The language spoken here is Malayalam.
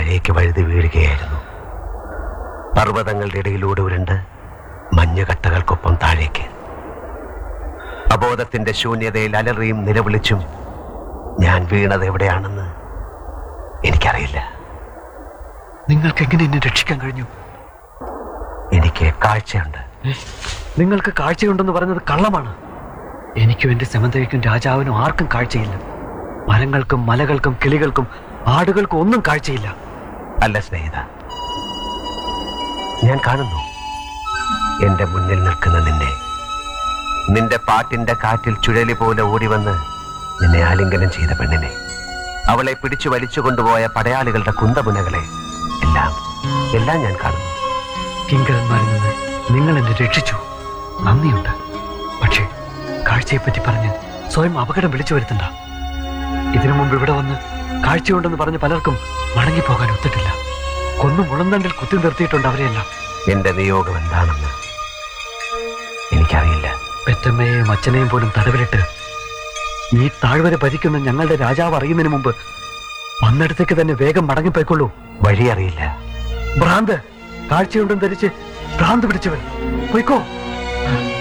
താഴേക്ക് വഴുതി വീഴുകയായിരുന്നു പർവ്വതങ്ങളുടെ ഇടയിലൂടെ ഉരുണ്ട് മഞ്ഞുകട്ടകൾക്കൊപ്പം താഴേക്ക് അബോധത്തിന്റെ ശൂന്യതയിൽ അലറിയും നിലവിളിച്ചും ഞാൻ വീണത് എവിടെയാണെന്ന് എനിക്കറിയില്ല നിങ്ങൾക്ക് എങ്ങനെ എന്നെ രക്ഷിക്കാൻ കഴിഞ്ഞു എനിക്ക് കാഴ്ചയുണ്ട് ഏ? നിങ്ങൾക്ക് കാഴ്ചയുണ്ടെന്ന് പറഞ്ഞത് കള്ളമാണ് എനിക്കും എന്റെ സെമന്തയ്ക്കും രാജാവിനും ആർക്കും കാഴ്ചയില്ല മരങ്ങൾക്കും മലകൾക്കും കിളികൾക്കും ആടുകൾക്കും ഒന്നും കാഴ്ചയില്ല അല്ല സ്നേഹിത ഞാൻ കാണുന്നു എന്റെ മുന്നിൽ നിൽക്കുന്ന നിന്നെ നിന്റെ പാട്ടിന്റെ കാറ്റിൽ ചുഴലി പോലെ ഓടിവന്ന് നിന്നെ ആലിംഗനം ചെയ്ത പെണ്ണിനെ അവളെ പിടിച്ചു വലിച്ചു കൊണ്ടുപോയ പടയാളികളുടെ കുന്തമുനകളെ എല്ലാം എല്ലാം ഞാൻ കാണുന്നു കിങ്കരന്മാരിൽ നിന്ന് നിങ്ങൾ എന്നെ രക്ഷിച്ചു നന്ദിയുണ്ട് പക്ഷേ കാഴ്ചയെപ്പറ്റി പറഞ്ഞ് സ്വയം അപകടം വിളിച്ചു വരുത്തണ്ട ഇതിനു മുമ്പ് ഇവിടെ വന്ന് കാഴ്ചയുണ്ടെന്ന് പറഞ്ഞ് പലർക്കും മടങ്ങിപ്പോകാൻ ഒത്തിട്ടില്ല കൊന്നു മുളന്തണ്ടിൽ കുത്തി നിർത്തിയിട്ടുണ്ട് അവരെയെല്ലാം എന്റെ നിയോഗം എന്താണെന്ന് എനിക്കറിയില്ല പെറ്റമ്മയെയും അച്ഛനെയും പോലും തടവിലിട്ട് ഈ താഴ്വര ഭരിക്കുന്ന ഞങ്ങളുടെ രാജാവ് അറിയുന്നതിന് മുമ്പ് വന്നിടത്തേക്ക് തന്നെ വേഗം മടങ്ങിപ്പോയിക്കൊള്ളൂ വഴി അറിയില്ല ഭ്രാന്ത് കാഴ്ചയുണ്ടെന്ന് ധരിച്ച് ഭ്രാന്ത് പിടിച്ചവൻ പോയിക്കോ